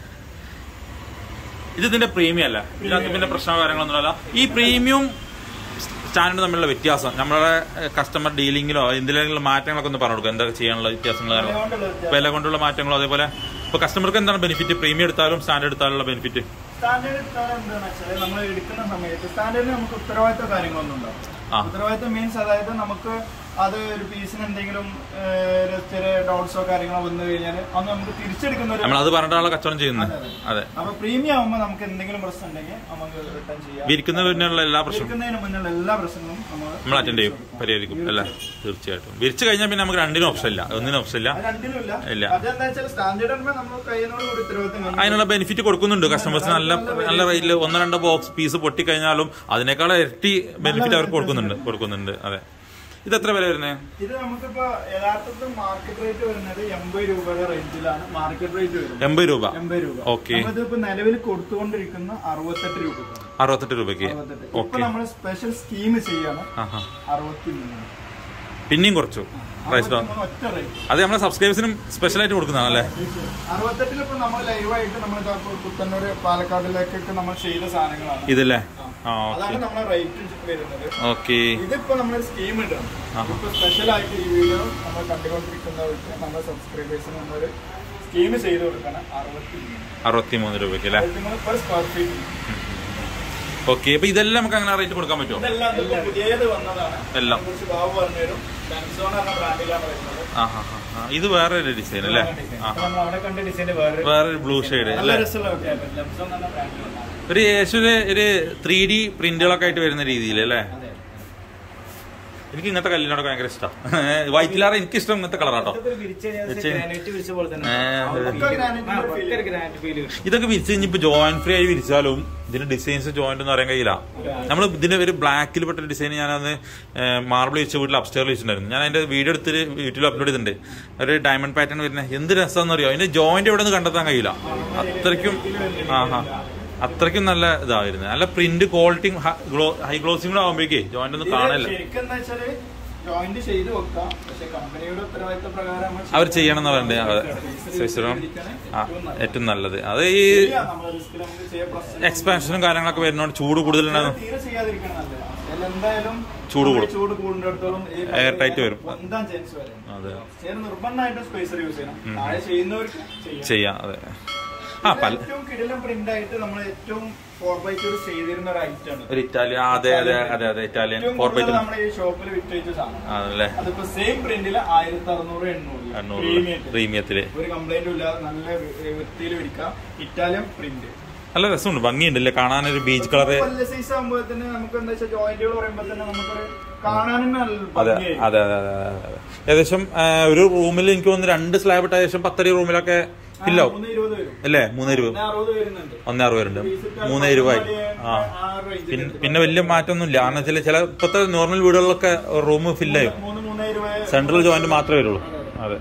ഇത് ഇതിന്റെ പ്രീമിയം അല്ല ഇതിനകത്ത് പിന്നെ പ്രശ്നമോ കാര്യങ്ങളൊന്നുമല്ല ഈ പ്രീമിയം സ്റ്റാൻഡേർഡ് തമ്മിലുള്ള വ്യത്യാസം നമ്മുടെ കസ്റ്റമർ ഡീലിങ്ങിലോ എന്തിലെങ്കിലും മാറ്റങ്ങളൊക്കെ ഒന്ന് പറഞ്ഞു കൊടുക്കുക എന്തൊക്കെ ചെയ്യാനുള്ള വ്യത്യാസങ്ങൾ കാരണം കൊണ്ടുള്ള വ്യത്യാസം. വില കൊണ്ടുള്ള മാറ്റങ്ങളോ അതേപോലെ ഇപ്പൊ കസ്റ്റമർക്ക് എന്താണ് ബെനിഫിറ്റ് പ്രീമിയം എടുത്താലും സ്റ്റാൻഡേർഡ് എടുത്താലുള്ള ബെനിഫിറ്റ് സ്റ്റാൻഡേർഡ് എടുത്താൽ എന്താണെന്ന് വെച്ചാൽ നമ്മൾ എടുക്കുന്ന സമയത്ത് സ്റ്റാൻഡേർഡിന് നമുക്ക് ഉത്തരവാദിത്ത കാര്യങ്ങളൊന്നും ഉണ്ടാവും ആ. ഉത്തരവാദിത്തം മീൻസ് അതായത് നമുക്ക് അത് ഒരു പീസിന് എന്തെങ്കിലും ഏഹ്, ഒരു ചെറിയ ഡൗട്ട്സോ കാര്യങ്ങളോ വന്നു കഴിഞ്ഞാൽ അത് നമുക്ക് തിരിച്ചെടുക്കുന്ന ഒരു നമ്മൾ അത് പറഞ്ഞിട്ടാണല്ലോ കച്ചവടം ചെയ്യുന്നത് അതെ അപ്പൊ പ്രീമിയം ആവുമ്പോൾ നമുക്ക് എന്തെങ്കിലും പ്രശ്നം ഉണ്ടെങ്കിൽ നമുക്ക് റിട്ടേൺ ചെയ്യാം വിരിക്കുന്നതിനുള്ള എല്ലാ പ്രശ്നവും വിൽക്കുന്നതിന് മുന്നുള്ള എല്ലാ പ്രശ്നങ്ങളും നമ്മൾ നമ്മൾ അറ്റൻഡ് ചെയ്യും പരിഹരിക്കും അല്ലേ തീർച്ചയായിട്ടും വിരിച്ചു കഴിഞ്ഞാൽ പിന്നെ നമുക്ക് രണ്ടിനും ഓപ്ഷൻ ഇല്ല ഒന്നിനും ഓപ്ഷൻ ഇല്ല അത് രണ്ടിലും ഇല്ല ഇല്ല. അതെന്താ വെച്ചാൽ സ്റ്റാൻഡേർഡ് ആകുമ്പോൾ നമ്മൾ കയ്യിനോട് കൂടി ഉത്തരവാദിത്തം കഴിഞ്ഞു. അതിനുള്ള ബെനിഫിറ്റ് കൊടുക്കുന്നുണ്ട് കസ്റ്റമേഴ്സിന് നല്ല നല്ല റേറ്റിൽ ഒന്നോ രണ്ടോ ബോക്സ് പീസ് പൊട്ടിക്കഴിഞ്ഞാലും അതിനേക്കാൾ ഇരട്ടി ബെനിഫിറ്റ് അവർക്ക് കൊടുക്കുന്നുണ്ട് കൊടുക്കുന്നുണ്ട് അതെ ഇത് എത്ര വില വരുന്നത് ഇത് നമുക്കിപ്പോ യഥാർത്ഥത്തിൽ മാർക്കറ്റ് റേറ്റ് വരുന്നത് എൺപത് രൂപയുടെ റേഞ്ചിലാണ് മാർക്കറ്റ് റേറ്റ് വരുന്നത് എൺപത് രൂപ എൺപത് രൂപ ഓക്കെ നമ്മളിതിപ്പോ നിലവിൽ കൊടുത്തുകൊണ്ടിരിക്കുന്ന അറുപത്തെട്ട് രൂപ അറുപത്തെട്ട് രൂപയ്ക്ക് അറുപത്തെട്ട് ഇപ്പൊ ഓക്കെ നമ്മൾ സ്പെഷ്യൽ സ്കീം ചെയ്യാണ് ആഹാ അറുപത്തി മൂന്ന് പിന്നെയും കുറച്ചു പ്രൈസ് ഡൗൺ അറുപത്തിമൂന്ന് ഒറ്റ റേറ്റ് അത് നമ്മളെ സബ്സ്ക്രൈബേഴ്സിനും സ്പെഷ്യൽ ആയിട്ട് കൊടുക്കുന്നതാണല്ലേ അറുപത്തെട്ടിൽ ഇപ്പൊ നമ്മൾ ലൈവായിട്ട് നമ്മൾ പുത്തന്നൂർ പാലക്കാടിലേക്കൊക്കെ നമ്മൾ ചെയ്ത സാധനങ്ങളാണ് ഇതല്ലേ ആ അതാണ് ഓക്കെ നമ്മളെ റേറ്റ് വരുന്നത് ഓക്കെ ഇതിപ്പോ നമ്മളൊരു സ്കീം ഇടാം ആഹാ. ഇപ്പൊ സ്പെഷ്യൽ ആയിട്ട് ഈ വീഡിയോ നമ്മൾ കണ്ടുകൊണ്ടിരിക്കുന്നവർക്ക് നമ്മുടെ സബ്സ്ക്രൈബേഴ്സിന് നമ്മളൊരു സ്കീം ചെയ്ത് കൊടുക്കണം അറുപത്തി അറുപത്തി മൂന്ന് രൂപയ്ക്ക് അല്ലേ അറുപത്തിമൂന്ന് per square feet. ഓക്കെ അപ്പൊ ഇതെല്ലാം നമുക്ക് അങ്ങനെ റേറ്റ് കൊടുക്കാൻ പറ്റുമോ ഇതെല്ലാം ഇതിപ്പോ പുതിയത് വന്നതാണ് എല്ലാം. കുറിച്ച് ബാബു പറഞ്ഞുതരും ഡാൻസോൺ എന്ന ബ്രാൻഡിലാണ് വരുന്നത് ആ ഹാ ഹാ ഇത് വേറെ ഒരു ഡിസൈൻ അല്ലേ ആ നമ്മൾ അവിടെ കണ്ട ഡിസൈന് വേറെ വേറൊരു ബ്ലൂ ഷെയ്ഡ് നല്ല അല്ലേ രസമുള്ള ഡാൻസോൺ എന്ന ബ്രാൻഡിലാണ് ഒരു യേശുവിന് ഒരു ത്രീ ഡി പ്രിന്റുകളൊക്കെ ആയിട്ട് വരുന്ന രീതിയിൽ അല്ലേ എനിക്ക് ഇങ്ങനത്തെ കല്ലിനോടൊക്കെ ഭയങ്കര ഇഷ്ടമാണ് വൈറ്റിലാറ് എനിക്ക് ഇഷ്ടം ഇങ്ങനത്തെ കളറാട്ടോ ഇതൊക്കെ വിരിച്ച് കഴിഞ്ഞാൽ വിരിച്ച് ഗ്രാനൈറ്റ് വിരിച്ച പോലെ തന്നെ ഏ, അതെ. ഒക്കെ ഗ്രാനൈറ്റിന്റെ ആ, feel. പക്ക ഗ്രാനൈറ്റ് ഫീൽ കിട്ടും ഇതൊക്കെ വിരിച്ച് കഴിഞ്ഞ് ഇപ്പൊ ജോയിന്റ് ഫ്രീ ആയി വിരിച്ചാലും ഇതിന്റെ ഡിസൈൻസ് ജോയിന്റ് എന്ന് പറയാൻ കഴിയില്ല നമ്മൾ ഇതിന്റെ ഒരു ബ്ലാക്കിൽ പെട്ട ഡിസൈൻ ഞാനന്ന് മാർബിൾ വെച്ച് വീട്ടിൽ അപ്സ്റ്റേർ വെച്ചിട്ടുണ്ടായിരുന്നു ഞാൻ അതിന്റെ വീഡിയോ എടുത്തിട്ട് യൂട്യൂബിൽ അപ്ലോഡ് ചെയ്തിട്ടുണ്ട് ഒരു ഡയമണ്ട് പാറ്റേൺ വരുന്നത് എന്ത് രസമാണെന്ന് അറിയോ അതിന്റെ ജോയിന്റ് എവിടെ നിന്ന് കണ്ടെത്താൻ കഴിയില്ല അത്രയ്ക്കും ആ ഹാ അത്രയ്ക്കും നല്ല ഇതായിരുന്നു നല്ല പ്രിന്റ് ക്വാളിറ്റിയും ഹൈ ഗ്ലോസിംഗ് കൂടെ ആകുമ്പോഴേക്കേ ജോയിന്റ് ഒന്നും ഇത് കാണില്ല ശരിക്കും എന്താ വെച്ചാല് ജോയിന്റ് ചെയ്ത് വെക്കാം പക്ഷെ കമ്പനിയുടെ ഉത്തരവാദിത്ത പ്രകാരം നമ്മൾ അവർ ചെയ്യണം എന്ന് പറയണ്ടേ അതെ ചെയ്യണം. ശശിറാം ആ ഏറ്റവും നല്ലത് അത് ഈ ചെയ്യാം, നമ്മളെ risk ല് നമുക്ക് ചെയ്യാം, plus എക്സ്പാൻഷനും കാര്യങ്ങളൊക്കെ വരുന്നോണ്ട് ചൂട് കൂടുതലുണ്ടാകും തീരെ ചെയ്യാതിരിക്കണം നല്ലത് അതിൽ എന്തായാലും ചൂട് കൂടും. നമ്മള് ചൂട് കൂടുന്നിടത്തോളം ഈ Air tight വരും. പൊന്താൻ ചാൻസ് വരും അതെ ചെറിയ നിർബന്ധമായിട്ട് സ്പേസർ യൂസ് ചെയ്യണം താഴെ ചെയ്യുന്നവർക്ക് ചെയ്യാം ചെയ്യാം അതെ ആ ഇതിൽ പല ഏറ്റവും കിടിലം പ്രിന്റ് ആയിട്ട് നമ്മൾ ഏറ്റവും ഫോർ ബൈ ടു ചെയ്തിരുന്ന ഒരു ഐറ്റം ആണ് ഒരു ഇറ്റാലിയൻ ആ, അതെ അതെ അതെ അതെ ഇറ്റാലിയൻ ഏറ്റവും ഫോർ ബൈ കൂടുതൽ നമ്മുടെ ഈ ഷോപ്പിൽ വിറ്റഴിച്ച സാധനം ആണല്ലേ അതിപ്പോ സെയിം പ്രിന്റിൽ ആയിരത്തി അറുന്നൂറ് എണ്ണൂറ് എണ്ണൂറ് Premium. പ്രീമിയത്തില് ഒരു കംപ്ലൈന്റും ഇല്ലാതെ നല്ല വൃത്തിയിൽ വിരിക്കാം ഇറ്റാലിയൻ പ്രിന്റ് നല്ല രസമുണ്ട് ഭംഗിയുണ്ടല്ലേ കാണാനൊരു ബീച്ച് കളറ് വലിയ സൈസ് ആകുമ്പോൾ തന്നെ നമുക്ക് എന്താ വെച്ചാൽ ജോയിന്റുകൾ പറയുമ്പോൾ തന്നെ നമുക്കൊരു കാണാനും നല്ല അതെ ഭംഗിയായിരിക്കും. അതെ അതെ അതെ അതെ, അതെ. ഏകദേശം ആ, ഒരു റൂമിൽ എനിക്ക് തോന്നുന്നു രണ്ട് സ്ലാബ് ഇട്ട ഏകദേശം പത്തടി റൂമിലൊക്കെ ആ, ഫില്ലാവും മൂന്ന് ഇരുപത് വരും അല്ലേ മൂന്ന് ഇരുപത് പിന്നെ അറുപത് വരുന്നുണ്ട് ഒന്നേ അറുപത് വരുന്നുണ്ട് മൂന്ന് ഇരുപതായി ആ പിന്നെ പിന്നെ വലിയ മാറ്റമൊന്നുമില്ല കാരണം വെച്ചാൽ ചില ഇപ്പോഴത്തെ നോർമൽ വീടുകളിലൊക്കെ റൂം ഫില്ലായും മൂന്ന് മൂന്ന് ഇരുപത് സെൻട്രൽ ജോയിന്റ് മാത്രമേ വരുള്ളൂ അതെ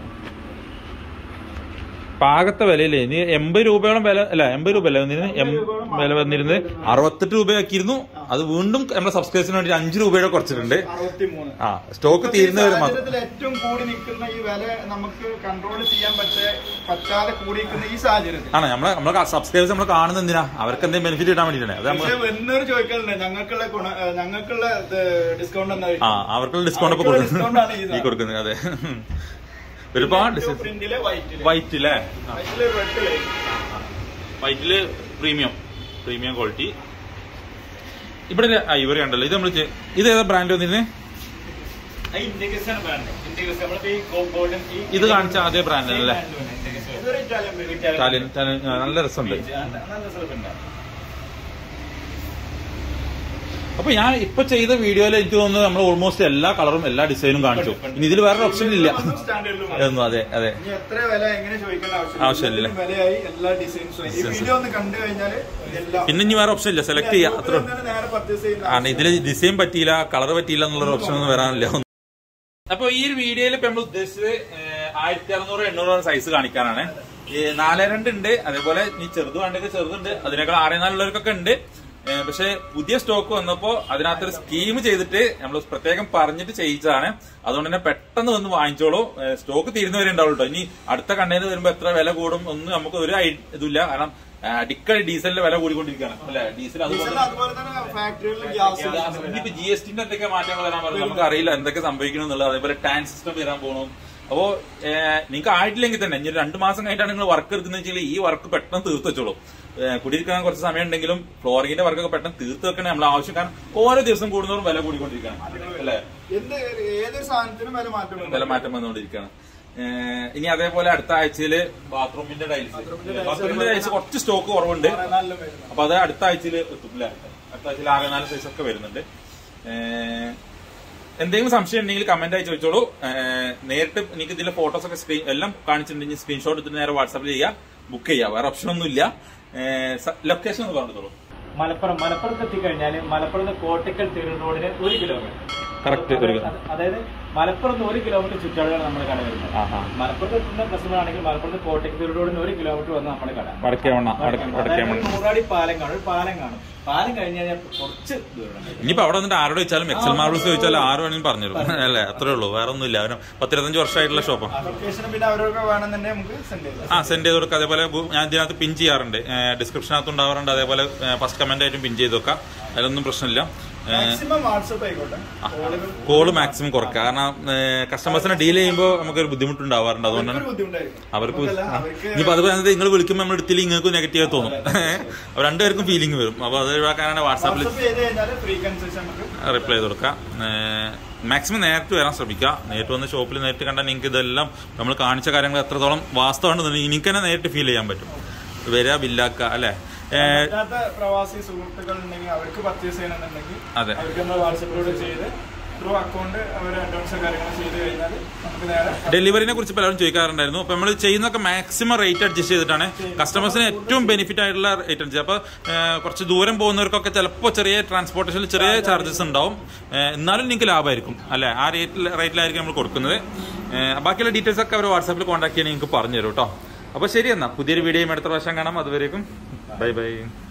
പാകത്തെ വിലയില്ലേ ഇനി എൺപത് രൂപയോളം വില അല്ല എൺപത് രൂപ അല്ലേ വന്നിരുന്നത് എം- വില വന്നിരുന്നത് അറുപത്തെട്ട് രൂപയാക്കിയിരുന്നു അത് വീണ്ടും നമ്മുടെ സബ്സ്ക്രൈബേഷന് വേണ്ടി അഞ്ച് രൂപയുടെ കുറച്ചിട്ടുണ്ട് അറുപത്തി മൂന്ന് ആ സ്റ്റോക്ക് തീരുന്നവരെ മാത്രം സാഹചര്യത്തിൽ ഏറ്റവും കൂടി നിൽക്കുന്ന ഈ വില നമുക്ക് കൺട്രോൾ ചെയ്യാൻ പറ്റേ പറ്റാതെ കൂടി നിൽക്കുന്ന ഈ സാഹചര്യത്തിൽ ആണ് നമ്മളെ നമ്മളെ സബ്സ്ക്രൈബേഴ്സ് നമ്മൾ കാണുന്നത് എന്തിനാ അവർക്ക് എന്തെങ്കിലും ബെനിഫിറ്റ് കിട്ടാൻ വേണ്ടിയിട്ടാണ് അത് നമ്മൾ പക്ഷെ എന്നൊരു ചോദിക്കലുണ്ട് ഞങ്ങൾക്കുള്ള ഗുണ ഏ, ഞങ്ങൾക്കുള്ള ഡിസ്കൗണ്ട് എന്താ ആ അവർക്കുള്ള ഡിസ്കൗണ്ട് ഇപ്പൊ അവർക്കുള്ള discount ആണ് ഈ കൊടുക്കുന്നത് ഈ കൊടുക്കുന്നത് അതെ ഒരുപാട് ഡിസൈൻ പ്രിന്റിലെ വൈറ്റില് വൈറ്റ് അല്ലേ വൈറ്റില് റെഡില് വൈറ്റില് പ്രീമിയം പ്രീമിയം ക്വാളിറ്റി ഇവിടെ ഒരു ഐവറി ഉണ്ടല്ലോ ഇത് നമ്മൾ ഇത് ഏതാ ബ്രാൻഡ് വന്നിരുന്നത് ഇന്ത്യഗസ് ആണ് ബ്രാൻഡ് ഇന്ത്യഗസ് നമ്മളിപ്പോ ഈ ഗോൾഡൻ ഈ ഇത് കാണിച്ച അതേ ബ്രാൻഡ് അല്ലേ ഇതൊരു ഇറ്റാലിയൻ print. ഇറ്റാലിയൻ ഇറ്റാലിയൻ ആ, നല്ല രസമുണ്ട് നല്ല സ്ഥലത്തുണ്ട് അപ്പൊ ഞാൻ ഇപ്പൊ ചെയ്ത വീഡിയോയിൽ എനിക്ക് തോന്നുന്നത് നമ്മൾ ഓൾമോസ്റ്റ് എല്ലാ കളറും എല്ലാ ഡിസൈനും കാണിച്ചു ഇനി ഇതിൽ വേറെ ഓപ്ഷൻ ഇല്ല ഇതൊന്നും സ്റ്റാൻഡേർഡിലും ആണ്. ഒന്നും അതെ അതെ ഇനി എത്ര വില എങ്ങനെ ചോദിക്കേണ്ട ആവശ്യമില്ല. ആവശ്യമില്ല എല്ലാത്തിനും വിലയായി എല്ലാ ഡിസൈൻസും ഈ വീഡിയോ ഒന്ന് കണ്ടു കഴിഞ്ഞാൽ എല്ലാം പിന്നെ ഇനി വേറെ ഓപ്ഷൻ ഇല്ല സെലക്ട് ചെയ്യാം അത്ര ഗ്രൂപ്പിൽ തന്നെ നേരെ പർച്ചേസ് ചെയ്യുന്ന ആണ് ഇതിൽ ഡിസൈൻ പറ്റിയില്ല കളർ പറ്റിയില്ല എന്നുള്ള ഓപ്ഷൻ ഒന്നും വരാനില്ല അപ്പൊ ഈ ഒരു വീഡിയോയിൽ ഇപ്പൊ നമ്മൾ ഉദ്ദേശിച്ചത് ആയിരത്തി അറുന്നൂറ് എണ്ണൂറ് സൈസ് കാണിക്കാനാണ് ഈ നാല് രണ്ട് ഉണ്ട് അതേപോലെ ഈ ചെറുത് വേണ്ടെങ്കിൽ ചെറുതുണ്ട് അതിനേക്കാൾ ആറേ നാലുള്ളവർക്കൊക്കെ ഉണ്ട് ഏ, പക്ഷെ പുതിയ സ്റ്റോക്ക് വന്നപ്പോ അതിനകത്തൊരു സ്കീം ചെയ്തിട്ട് നമ്മൾ പ്രത്യേകം പറഞ്ഞിട്ട് ചെയ്യിച്ചതാണ് അതുകൊണ്ട് തന്നെ പെട്ടെന്ന് വന്ന് വാങ്ങിച്ചോളൂ ഏ, സ്റ്റോക്ക് തീരുന്നവരെ ഉണ്ടാവുള്ളൂ കേട്ടോ ഇനി അടുത്ത കണ്ടെയ്നർ വരുമ്പോ എത്ര വില കൂടും ഒന്നും നമുക്ക് ഒരു ഐ- ഇതില്ല കാരണം ആ, അടിക്കടി ഡീസലിന്റെ വില കൂടിക്കൊണ്ടിരിക്കുകയാണ് അല്ലെ ഡീസൽ അതുപോലെ ഡീസൽ അതുപോലെ തന്നെ ഫാക്ടറികളിൽ ഗ്യാസ് ഇനിയിപ്പോ ജി എസ് ടിന്റെ എന്തൊക്കെ മാറ്റങ്ങൾ വരാൻ പറഞ്ഞു നമുക്ക് അറിയില്ല എന്തൊക്കെ സംഭവിക്കണം എന്നുള്ളത് അതേപോലെ ടാൻ സിസ്റ്റം വരാൻ പോകണം അപ്പോ നിങ്ങൾക്ക് ആയിട്ടില്ലെങ്കിൽ തന്നെ ഇനി ഒരു രണ്ട് മാസം കഴിഞ്ഞിട്ടാണ് നിങ്ങൾ വർക്ക് എടുക്കുന്നത് വെച്ചാൽ ഈ വർക്ക് പെട്ടെന്ന് തീർത്ത് വെച്ചോളൂ ഏഹ് കുടിയിരിക്കാൻ കുറച്ച് സമയം ഉണ്ടെങ്കിലും ഫ്ലോറിങ്ങിന്റെ വർക്കൊക്കെ പെട്ടെന്ന് തീർത്ത് വെക്കണേ നമ്മൾ ആവശ്യം കാരണം ഓരോ ദിവസം കൂടുന്നവരും വില കൂടിക്കൊണ്ടിരിക്കുകയാണ് അല്ലെ എന്ത് ഏതൊരു സാധനത്തിനും വില മാറ്റം വില മാറ്റം വന്നുകൊണ്ടിരിക്കുകയാണ് ഏഹ് ഇനി അതേപോലെ അടുത്ത ആഴ്ചയില് ബാത്റൂമിന്റെ ടൈൽസ് ബാത്റൂമിന്റെ ടൈൽസ് കുറച്ച് സ്റ്റോക്ക് കുറവുണ്ട് നല്ല വരുന്നത് അപ്പൊ അത് അടുത്ത ആഴ്ചയിൽ എത്തും അല്ലെ അടുത്ത ആഴ്ചയിൽ ആറ് നാല് സൈസ് ഒക്കെ വരുന്നുണ്ട് ഏഹ് എന്തെങ്കിലും സംശയം ഉണ്ടെങ്കിൽ കമന്റ് ആയി ചോദിച്ചോളൂ ഏഹ് നേരിട്ട് എനിക്ക് ഇതിലെ ഫോട്ടോസ് ഒക്കെ സ്ക്രീൻ എല്ലാം കാണിച്ചിട്ടുണ്ടെങ്കിൽ സ്ക്രീൻഷോട്ട് എടുത്തിട്ട് നേരെ വാട്സാപ്പിൽ ചെയ്യാം ബുക്ക് ചെയ്യാം വേറെ ഓപ്ഷൻ ഒന്നും ഇല്ല ലൊക്കേഷൻ ഒന്ന് പറഞ്ഞോളൂ മലപ്പുറം മലപ്പുറത്ത് എത്തിക്കഴിഞ്ഞാൽ മലപ്പുറത്ത് കോട്ടക്കൽ തിരു റോഡിന് ഒരു കിലോമീറ്റർ Correct, ഒരു അതായത് അതായത് മലപ്പുറത്ത് ഒരു കിലോമീറ്റർ ചുറ്റളവാണ് നമ്മുടെ കട വരുന്നത് ആഹാ. മലപ്പുറത്ത് എത്തുന്ന കസ്റ്റമർ ആണെങ്കിൽ മലപ്പുറത്ത് കോട്ടക്കൽ തിരു റോഡിന് ഒരു കിലോമീറ്റർ വന്ന് നമ്മുടെ കട വടക്കേമണ്ണ അതായത് വടക്കേമണ്ണ നൂറാടി പാലം കാണും ഒരു പാലം കാണും പാലം കഴിഞ്ഞ് കഴിഞ്ഞാൽ കുറച്ച് ദൂരം ഇനിയിപ്പോ അവിടെ വന്നിട്ട് ആരോട് ചോദിച്ചാലും എക്സൽ മാർബിൾസ് ചോദിച്ചാലും ആര് വേണമെങ്കിലും പറഞ്ഞുതരും അല്ലേ അത്രേ ഉള്ളൂ വേറെ ഒന്നും ഇല്ല അവന് പത്തിരുപത്തഞ്ച് വർഷമായിട്ടുള്ള ഷോപ്പാണ് ലൊക്കേഷൻ പിന്നെ അവരൊക്കെ വേണമെന്നുണ്ടെങ്കിൽ നമുക്ക് സെൻഡ് ചെയ്താൽ ആ സെൻഡ് ചെയ്ത് കൊടുക്കുക അതേപോലെ ഗു- ഞാൻ ഇതിനകത്ത് പിൻ ചെയ്യാറുണ്ട് ഡിസ്ക്രിപ്ഷനകത്ത് ഉണ്ടാവാറുണ്ട് അതേപോലെ ഫസ്റ്റ് കമന്റ് ആയിട്ടും പിൻ ചെയ്ത് വെക്കാം അതിലൊന്നും പ്രശ്നമില്ല മാക്സിമം വാട്സപ്പ് ആയിക്കോട്ടെ കോളുകൾ കോള് മാക്സിമം കുറക്കുക കാരണം കസ്റ്റമേഴ്സിനെ ഡീൽ ചെയ്യുമ്പോൾ നമുക്കൊരു ബുദ്ധിമുട്ടുണ്ടാവാറുണ്ട് അതുകൊണ്ടാണ് അവർക്കൊരു ബുദ്ധിമുട്ടായിരിക്കും അവർക്ക് നമുക്കല്ല, അവർക്ക് ഇനിയിപ്പോ അത് പറഞ്ഞത് നിങ്ങൾ വിളിക്കുമ്പോൾ നമ്മൾ എടുത്തില്ല നിങ്ങൾക്ക് നെഗറ്റീവ് തോന്നും അപ്പൊ രണ്ടുപേർക്കും ഫീലിംഗ് വരും അപ്പൊ അത് ഒഴിവാക്കാനാണ് വാട്സാപ്പിൽ വാട്സപ്പ് ചെയ്ത് കഴിഞ്ഞാൽ ഫ്രീ കൺസൾഷൻ നമുക്ക് റിപ്ലൈ ചെയ്ത് കൊടുക്കാം മാക്സിമം നേരിട്ട് വരാൻ ശ്രമിക്കുക നേരിട്ട് വന്ന് ഷോപ്പിൽ നേരിട്ട് കണ്ടാൽ നിങ്ങൾക്ക് ഇതെല്ലാം നമ്മൾ കാണിച്ച കാര്യങ്ങൾ എത്രത്തോളം വാസ്തവമാണെന്ന് എനിക്ക് തന്നെ നേരിട്ട് ഫീൽ ചെയ്യാൻ പറ്റും വരിക ബില്ലാക്കുക അല്ലേ ഏഹ്, പറ്റാത്ത പ്രവാസി സുഹൃത്തുക്കൾ ഉണ്ടെങ്കിൽ അവർക്ക് പർച്ചേസ് ചെയ്യണമെന്നുണ്ടെങ്കിൽ അതെ അവർക്ക് നമ്മൾ വാട്സപ്പിലൂടെ ചെയ്ത് ത്രൂ അക്കൗണ്ട് അവർ അഡ്വാൻസ് കാര്യങ്ങൾ ചെയ്ത് കഴിഞ്ഞാൽ നമുക്ക് നേരെ ഡെലിവറിനെ കുറിച്ച് പലരും ചോദിക്കാറുണ്ടായിരുന്നു അപ്പൊ നമ്മൾ ചെയ്യുന്നൊക്കെ മാക്സിമം റേറ്റ് അഡ്ജസ്റ്റ് ചെയ്തിട്ടാണ് കസ്റ്റമേഴ്സിന് ഏറ്റവും ബെനിഫിറ്റ് ആയിട്ടുള്ള റേറ്റ് അഡ്ജസ്റ്റ് അപ്പൊ ഏഹ്, കുറച്ച് ദൂരം പോകുന്നവർക്കൊക്കെ ചിലപ്പോൾ ചെറിയ ട്രാൻസ്പോർട്ടേഷനിൽ ചെറിയ ചാർജസ് ഉണ്ടാവും ഏഹ്, എന്നാലും നിങ്ങൾക്ക് ലാഭമായിരിക്കും അല്ലെ ആ റേറ്റിൽ റേറ്റിലായിരിക്കും നമ്മൾ കൊടുക്കുന്നത് ഏഹ്, ബാക്കിയുള്ള ഡീറ്റെയിൽസ് ഒക്കെ അവർ വാട്സാപ്പിൽ കോൺടാക്ട് ചെയ്യാൻ നിങ്ങൾക്ക് പറഞ്ഞു തരും കേട്ടോ അപ്പൊ ശരി എന്നാ പുതിയൊരു വീഡിയോയും അടുത്ത പ്രാവശ്യം കാണാം അതുവരേക്കും ബൈ ബൈ